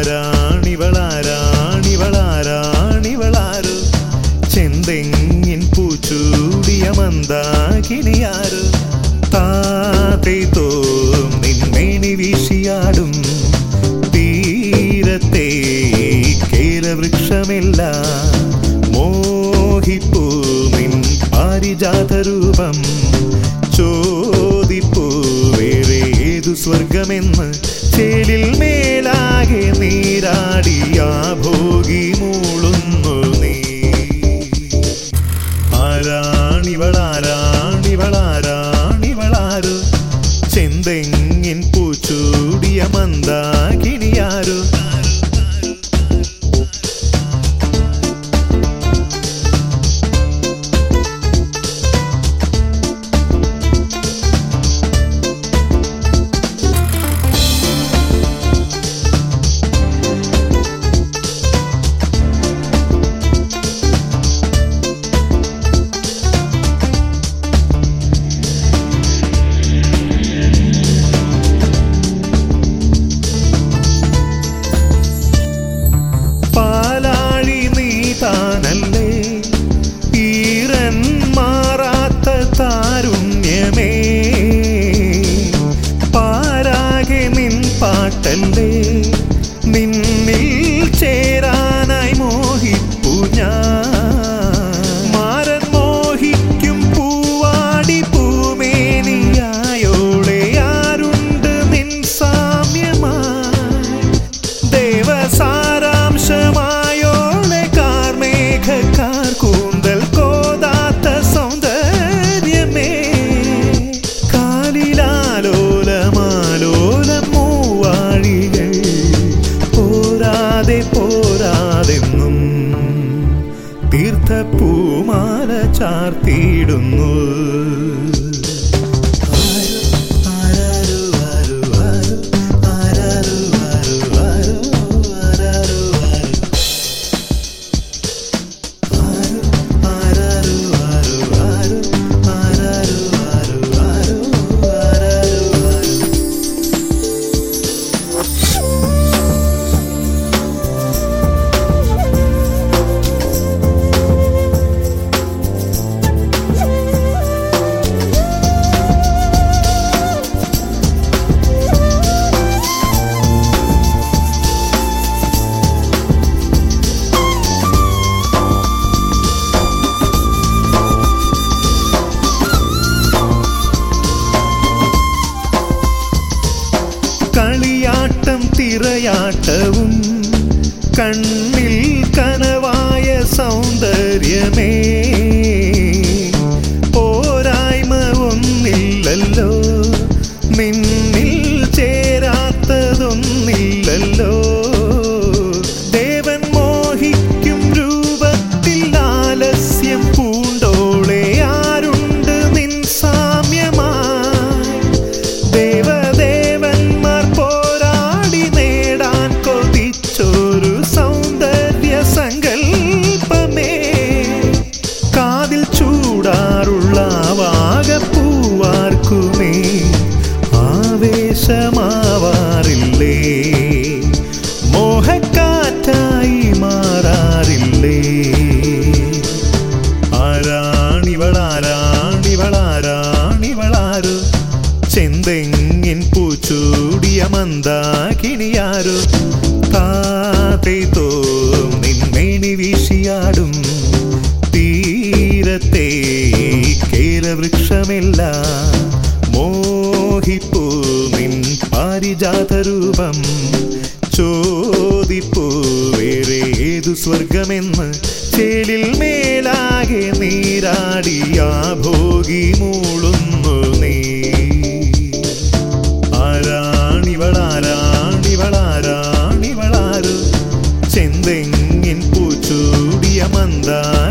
ആരാണിവളാരാണിവളാരാണിവളാരോ ചെന്തെങ്ങിൻ പൂച്ചൂടിയ മന്ദാകിനിയാരോ താതേ തോം നിന്മേനി വീശിയാടും തീരത്തെ കേരവൃക്ഷമെല്ലാം മോഹിപ്പൂ നിൻ പാരിജാതരൂപം ചോദിപ്പൂ വേറെ ഏതു സ്വർഗമെന്ന് ചേലിൽ മേലാകെ നീരാടി ആ ഭോഗി മൂളുന്നു നീ ആരാണിവളാരാണിവളാരാണിവളാരോ ചെന്തെങ്ങിൻ പൂച്ചൂടിയ മന്ദാകിനിയാരോ പാലാഴി നീ താനല്ലേ ഈറൻ മാറാത്ത താരുണ്യമേ പാരാകെ നിൻ പാട്ടല്ലേ നിന്നിൽ ചേരാനായി മോഹിപ്പു ഞാൻ മാരൻ മോഹിക്കും പൂവാടി പൂമേനിയായോളെ ആരുണ്ട് നിൻ സാമ്യമായി ദേവസാരാംശമായോളെ കാർമേഘക്കാർ കൂന്തൽ കോതാത്ത സൗന്ദര്യമേ കാലിലാലോലമാലോലം മൂവാഴികൾ പോരാതെ പോരാതെന്നും തീർത്ഥപ്പൂമാല ചാർത്തിയിടുന്നു ആരോ ആരോ ആരോ ആരാരോ ആരോ ആരോ ആരാരോ ആരോ ആരോ ആരാരോ ആരോ ആരോ ആരാരോ കളിയാട്ടം തിറയാട്ടവും കണ്ണിൽ കനവായ സൗന്ദര്യമേ പോരായ്മ ഒന്നില്ലല്ലോ നിന്നിൽ ചേരാത്തതൊന്നില്ലല്ലോ ദേവൻ മോഹിക്കും രൂപത്തിൽ ആലസ്യം പൂണ്ടോളെ ആരുണ്ട് നിൻ സാമ്യമായി ദേവദേവന്മാർ പോരാടി നേടാൻ കൊതിച്ചൊരു സൗന്ദര്യ സങ്കൽപ്പമേ കാതിൽ ചൂടാറുള്ള വാഗപ്പൂവാർക്കുമേ ആവേശമാവാറില്ലേ മോഹക്കാറ്റായി മാറാറില്ലേ ആരാണിവളാരാണിവളാരാണിവളാരോ ചെന്തെങ്ങിൻ പൂച്ചൂടിയ മന്ദാകിനിയാരോ താതേ തോം നിന്മേനി വീശിയാടും തീരത്തെ കേരവൃക്ഷമെല്ലാം മോഹിപ്പൂ നിൻ പാരിജാതരൂപം ചോദിപ്പൂ വേറെ ഏതു സ്വർഗമെന്ന് ചേലിൽ മേലാകെ നീരാടി ആ ഭോഗി മൂളുന്നു നീ ആരാണിവളാരാണിവളാരാണിവളാരോ ചെന്തെങ്ങിൻ പൂച്ചൂടിയ മന്ദാ